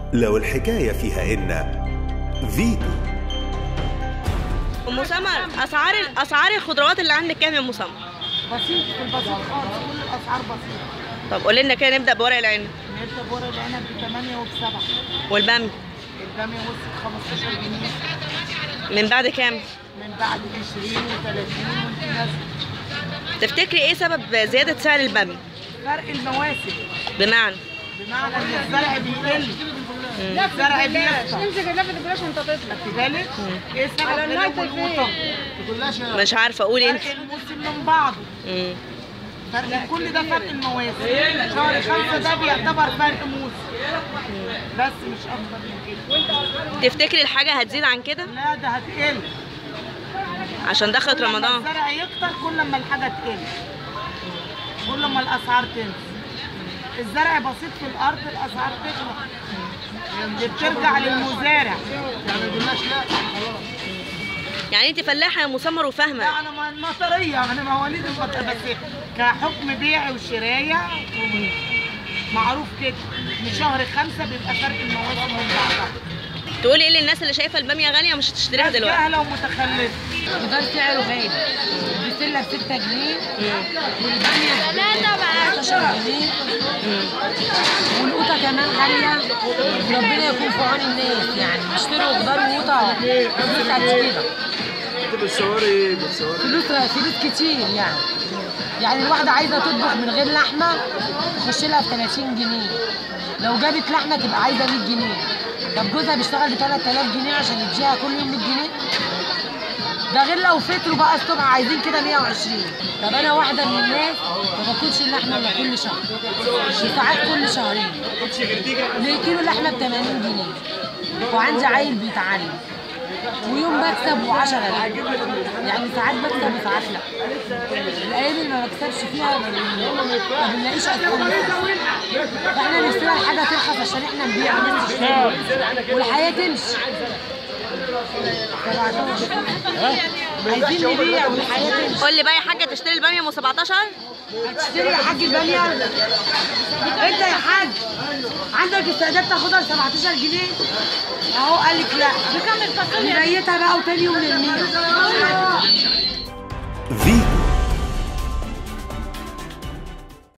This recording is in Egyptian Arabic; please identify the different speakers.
Speaker 1: لو الحكاية فيها إن فيتو
Speaker 2: ام سمر اسعار اسعار الخضروات اللي عندك كام يا ام سمر
Speaker 3: بسيط في البسيط خالص كل الاسعار بسيطه
Speaker 2: طب قولي لنا كده نبدا بورق العنب
Speaker 3: نبدا بورق العنب ب 8 وب 7
Speaker 2: والبامي
Speaker 3: الباميه وصلت 15 جنيه
Speaker 2: من بعد كام
Speaker 3: من بعد 20 و30 وانت نازله
Speaker 2: تفتكري ايه سبب زياده سعر البامي
Speaker 3: فرق المواسم
Speaker 2: بمعنى
Speaker 3: بمعنى ان الزرع بيقل الزرع بيكتر
Speaker 4: امسك اللفه دي بلاش وانت تطلع
Speaker 3: خدت بالك؟ ايه سبب غلو القوطه؟
Speaker 2: مش عارفه قولي انت
Speaker 3: فرق الموسم من بعضه
Speaker 2: مم.
Speaker 3: فرق كل ده فرق المواسم شهر خمسة ده بيعتبر فرق موسم بس مش اكتر من كده
Speaker 2: تفتكري الحاجه هتزيد عن كده
Speaker 3: لا ده هتقل
Speaker 2: عشان دخلت
Speaker 3: كل ما
Speaker 2: رمضان
Speaker 3: الزرع يكتر كل ما الحاجه تقل كل ما الاسعار تنزل الزرع بسيط في الارض الاسعار تغلى دي بترجع للمزارع يعني قلناش لا
Speaker 2: يعني انت فلاحه يا مسمر وفاهمه
Speaker 3: لا انا ما- مطريه انا مواليد المطر بس كحكم بيع وشرايه معروف كده من شهر خمسة بيبقى فرق المواسم من بعضها
Speaker 2: تقولي ايه للناس اللي شايفه الباميه غاليه مش هتشتريها
Speaker 3: ناس
Speaker 2: دلوقتي
Speaker 3: جاهله ومتخلفه
Speaker 4: وده سعره غالي البسله ب 6 جنيه والباميه ب 16 جنيه والقوطه كمان غاليه ربنا يكون في عون الناس يعني بيشتروا خضار وقوطه فلوس قد كده فلوس فلوس كتير يعني يعني الواحده عايزه تطبخ من غير لحمه تخش لها في 30 جنيه لو جابت لحمه تبقى عايزه 100 جنيه طب جوزها بيشتغل ب 3000 جنيه عشان يديها كل يوم 100 جنيه ده غير لو فطروا بقى الصبح عايزين كده 120 طب انا واحده من الناس ما باكلش اللحمه الا كل شهر وساعات كل شهرين ليه كيلو لحمه ب 80 جنيه وعندي عيل بيتعلم ويوم بكسب و10 لا يعني ساعات بكسب وساعات لا الايام اللي ما بكسبش فيها ما بن- ما بنلاقيش ارقام فاحنا نشتري الحاجه ترخص عشان احنا نبيع وناس تشتري والحياه تمشي عايزين نبيع والحياه تمشي
Speaker 2: قول لي بقى يا حاجه تشتري الباميه ام 17
Speaker 4: هتشتري يا حاج الباميه انت يا حاج عندك استعداد تاخدها ب 17 جنيه اهو قال لك لا نبيتها بقى وتاني يوم نرميها
Speaker 1: فيتو